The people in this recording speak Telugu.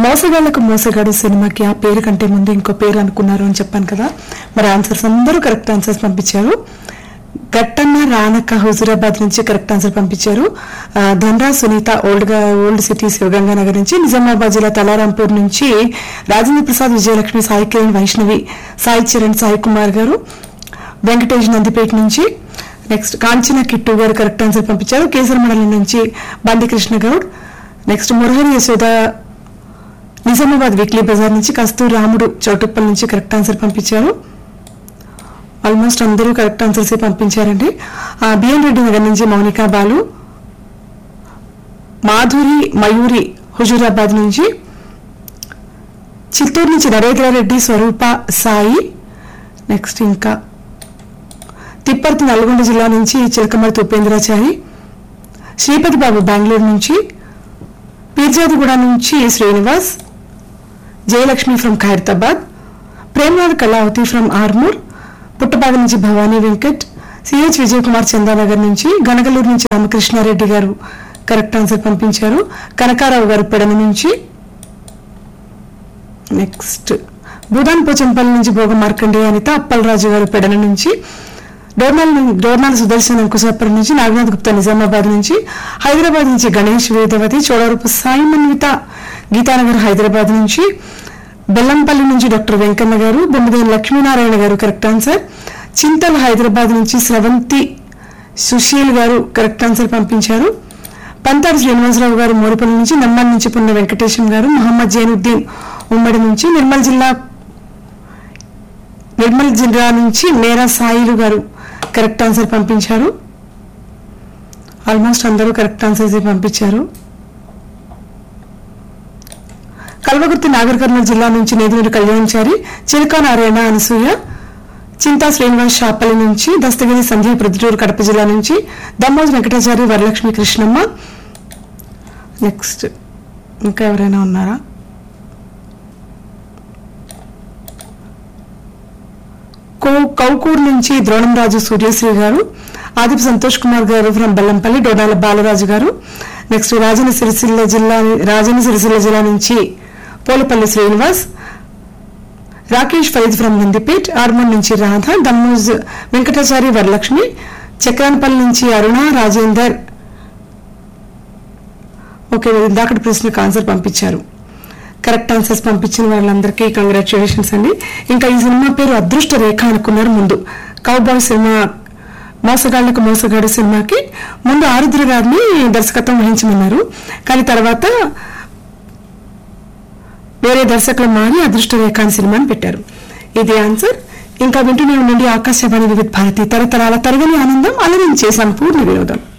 మోసగాళ్లకు మోసగాడు సినిమాకి ఆ పేరు కంటే ముందు ఇంకో పేరు అనుకున్నారు అని చెప్పాను కదా మరి ఆన్సర్స్ అందరూ కరెక్ట్ ఆన్సర్స్ పంపించారు గట్టన్న రానక్క హుజూరాబాద్ నుంచి కరెక్ట్ ఆన్సర్ పంపించారు ఆ, ధనరా సునీత ఓల్డ్ గా ఓల్డ్ సిటీ శివగంగానగర్ నుంచి నిజామాబాద్ జిల్లా తలారాంపూర్ నుంచి రాజేంద్ర ప్రసాద్ విజయలక్ష్మి సాయి కిరణ్ వైష్ణవి సాయి చరణ్ సాయి కుమార్ గారు వెంకటేష్ నందిపేట నుంచి next Kanchana Kittu garu correct answer పంపించారు కేసర మండలం నుంచి బండి కృష్ణ గౌడ్ నెక్స్ట్ మురహరి యశోద నిజామాబాద్ వీక్లీ బజార్ నుంచి కస్తూరి రాముడు చౌటుప్పల్ నుంచి కరెక్ట్ ఆన్సర్ పంపించారు ఆల్మోస్ట్ అందరూ కరెక్ట్ ఆన్సర్స్ పంపించారండి ఆ, బిఎన్ రెడ్డి నగర్ నుంచి మౌనిక బాలు మాధురి మయూరి హుజూరాబాద్ నుంచి చిత్తూరు నుంచి నరేంద్ర రెడ్డి స్వరూప సాయి నెక్స్ట్ ఇంకా తిప్పర్తి నల్గొండ జిల్లా నుంచి చిలకమర్తి ఉపేంద్రాచారి శ్రీపతి బాబు బెంగళూరు నుంచి పీర్జాదిగూడ నుంచి శ్రీనివాస్ జయలక్ష్మి ఫ్రమ్ ఖైరతాబాద్ ప్రేమనాథ్ కళావతి ఫ్రమ్ ఆర్మూర్ పుట్టపాక నుంచి భవానీ వెంకట్ సిహెచ్ విజయ్ కుమార్ చందానగర్ నుంచి గనగలూరు నుంచి రామకృష్ణారెడ్డి గారు కరెక్ట్ ఆన్సర్ పంపించారు కనకారావు గారు పెడన నుంచి నెక్స్ట్ భూదాన్ పోచంపల్లి నుంచి భోగ మార్కండేయ అనిత అప్పలరాజు గారు పెడన నుంచి డోర్నాల్ ను- డోర్నాల్ సుదర్శన్ అంకుశాపురం నుంచి నాగనాథ్ గుప్తా నిజామాబాద్ నుంచి హైదరాబాద్ నుంచి గణేష్ వేదవతి చోడవరపు సాయి మన్విత గీతానగర్ హైదరాబాద్ నుంచి బెల్లంపల్లి నుంచి డాక్టర్ వెంకన్న గారు బొమ్మదేని లక్ష్మీనారాయణ గారు కరెక్ట్ ఆన్సర్ చింతల్ హైదరాబాద్ నుంచి స్రవంతి సుశీల్ గారు కరెక్ట్ ఆన్సర్ పంపించారు పంతాడు శ్రీనివాసరావు గారు మోరిపల్లి నుంచి నమ్మల్ నుంచి పున్న వెంకటేశం గారు మహమ్మద్ జైనుద్దీన్ ఉమ్మడి నుంచి నిర్మల్ జిల్లా నిర్మల్ జిల్లా నుంచి మేరా సాయిలు గారు కరెక్ట్ ఆన్సర్ పంపించారు ఆల్మోస్ట్ అందరూ కరెక్ట్ ఆన్సర్స్ పంపించారు కల్వకుర్తి నాగర్ కర్నూలు జిల్లా నుంచి నేదునూరు కళ్యాణ్చారి చిలుకా నారాయణ అనసూయ చింతా శ్రీనివాస్ షాపల్లి నుంచి దస్తగిరి సంధ్య ప్రొద్దుటూరు కడప జిల్లా నుంచి దమ్మోజు వెంకటాచారి వరలక్ష్మి కృష్ణమ్మ నెక్స్ట్ ఇంకా ఎవరైనా ఉన్నారా కౌ- కౌకూర్ నుంచి ద్రోణంరాజు సూర్యశ్రీ గారు ఆదిపు సంతోష్ కుమార్ గారు ఫ్రమ్ బెల్లంపల్లి డోడాల బాలరాజు గారు నెక్స్ట్ రాజన సిరిసిల్ల జిల్లా రాజన సిరిసిల్ల జిల్లా నుంచి పోలపల్లి శ్రీనివాస్ రాకేష్ ఫైజ్ ఫ్రమ్ నందిపేట్ ఆర్మూర్ నుంచి రాధ దమ్మూజ్ వెంకటాచారి వరలక్ష్మి చక్రాన్పల్లి నుంచి అరుణ రాజేందర్ ఓకే ఇందాకటి ప్రశ్నకు ఆన్సర్ పంపించారు కరెక్ట్ ఆన్సర్స్ పంపించిన వాళ్ళందరికీ కంగ్రాచులేషన్స్ అండి ఇంకా ఈ సినిమా పేరు అదృష్ట రేఖ అనుకున్నారు ముందు కౌబాయ్ సినిమా మోసగాళ్లకు మోసగాడు సినిమాకి ముందు ఆరుద్ర గారిని దర్శకత్వం వహించమన్నారు కానీ తర్వాత వేరే దర్శకులు మారి అదృష్ట రేఖ అని సినిమాని పెట్టారు ఇది ఆన్సర్ ఇంకా వింటూనే ఉండండి ఆకాశవాణి వివిధ భారతి తరతరాల తరగని ఆనందం అలరించే సంపూర్ణ వినోదం